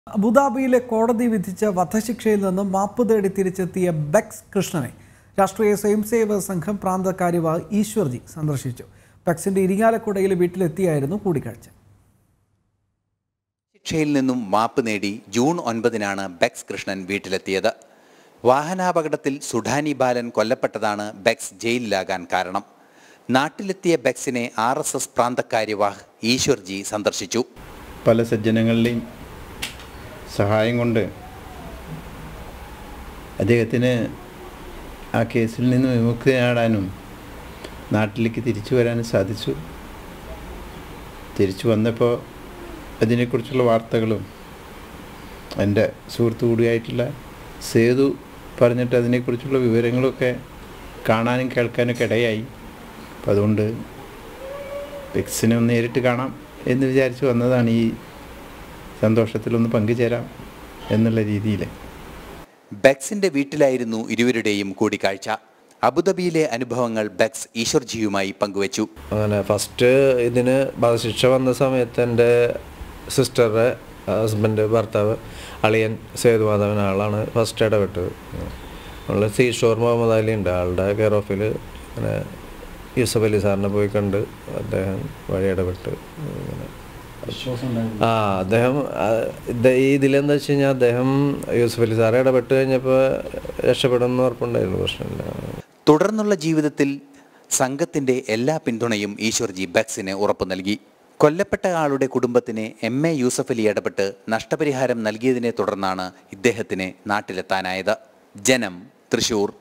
അബുദാബിയിലെ കോടതി വിധിച്ച വധശിക്ഷയിൽ നിന്നും മാപ്പ് തേടി തിരിച്ചെത്തിയ ബെക്സ് കൃഷ്ണനെ രാഷ്ട്രീയ സ്വയംസേവക സംഘം പ്രാന്ത കാര്യവാഹ് ഈശ്വർജി സന്ദർശിച്ചു ബെക്സിന്റെ ഇരിങ്ങാലക്കുടയിലെ വീട്ടിലെത്തിയായിരുന്നു കൂടിക്കാഴ്ച ശിക്ഷയിൽ നിന്നും മാപ്പ് നേടി ജൂൺ ഒൻപതിനാണ് ബെക്സ് കൃഷ്ണൻ വീട്ടിലെത്തിയത് വാഹനാപകടത്തിൽ സുഡാനി ബാലൻ കൊല്ലപ്പെട്ടതാണ് ബെക്സ് ജയിലിലാകാൻ കാരണം നാട്ടിലെത്തിയ ബെക്സിനെ ആർ എസ് എസ് പ്രാന്തകാര്യവാഹ് ഈശ്വർജി സന്ദർശിച്ചു പല സജ്ജനങ്ങളുടെയും സഹായം കൊണ്ട് അദ്ദേഹത്തിന് ആ കേസിൽ നിന്ന് വിമുക്തി നേടാനും നാട്ടിലേക്ക് തിരിച്ചു വരാനും സാധിച്ചു തിരിച്ചു വന്നപ്പോൾ അതിനെക്കുറിച്ചുള്ള വാർത്തകളും എൻ്റെ സുഹൃത്തു കൂടിയായിട്ടുള്ള സേതു പറഞ്ഞിട്ട് അതിനെക്കുറിച്ചുള്ള വിവരങ്ങളൊക്കെ കാണാനും കേൾക്കാനൊക്കെ ഇടയായി അപ്പം അതുകൊണ്ട് ബെക്സിനെ ഒന്ന് നേരിട്ട് കാണാം എന്ന് വിചാരിച്ച് വന്നതാണ് ഈ സന്തോഷത്തിലൊന്ന് പങ്കുചേരാം എന്നുള്ള രീതിയിൽ ബെക്സിന്റെ വീട്ടിലായിരുന്നു ഇരുവരുടെയും കൂടിക്കാഴ്ച അബുദാബിയിലെ അനുഭവങ്ങൾ ബെക്സ് ഈശ്വർജിയുമായി പങ്കുവച്ചു അങ്ങനെ ഫസ്റ്റ് ഇതിന് വധശിക്ഷ വന്ന സമയത്ത് എൻ്റെ സിസ്റ്ററുടെ ഹസ്ബൻഡ് ഭർത്താവ് അളിയൻ സേതുമാധവൻ ആളാണ് ഫസ്റ്റ് ഇടപെട്ടത് നമ്മൾ സീഷോർ മുഹമ്മദ് അലി ഉണ്ട് ആളുടെ കെയർ ഓഫിൽ അങ്ങനെ യൂസഫ് അലി സാറിനെ പോയി കണ്ട് അദ്ദേഹം വഴി ഇടപെട്ട് ഇങ്ങനെ ആ അദ്ദേഹം ആ, ഇത് ഈ ഇതിലെന്താ വെച്ച് കഴിഞ്ഞാൽ അദ്ദേഹം യൂസഫ് അലി സാറെ ഇടപെട്ട് കഴിഞ്ഞപ്പോൾ രക്ഷപ്പെടുമെന്ന് ഉറപ്പുണ്ടായിരുന്നു പ്രശ്നമില്ല തുടർന്നുള്ള ജീവിതത്തിൽ സംഘത്തിന്റെ എല്ലാ പിന്തുണയും ഈശ്വർജി ബെക്സിന് ഉറപ്പു നൽകി കൊല്ലപ്പെട്ട ആളുടെ കുടുംബത്തിന് എം എ യൂസഫ് അലി ഇടപെട്ട് നഷ്ടപരിഹാരം നൽകിയതിനെ തുടർന്നാണ് ഇദ്ദേഹത്തിന് നാട്ടിലെത്താനായത് ജനം തൃശൂർ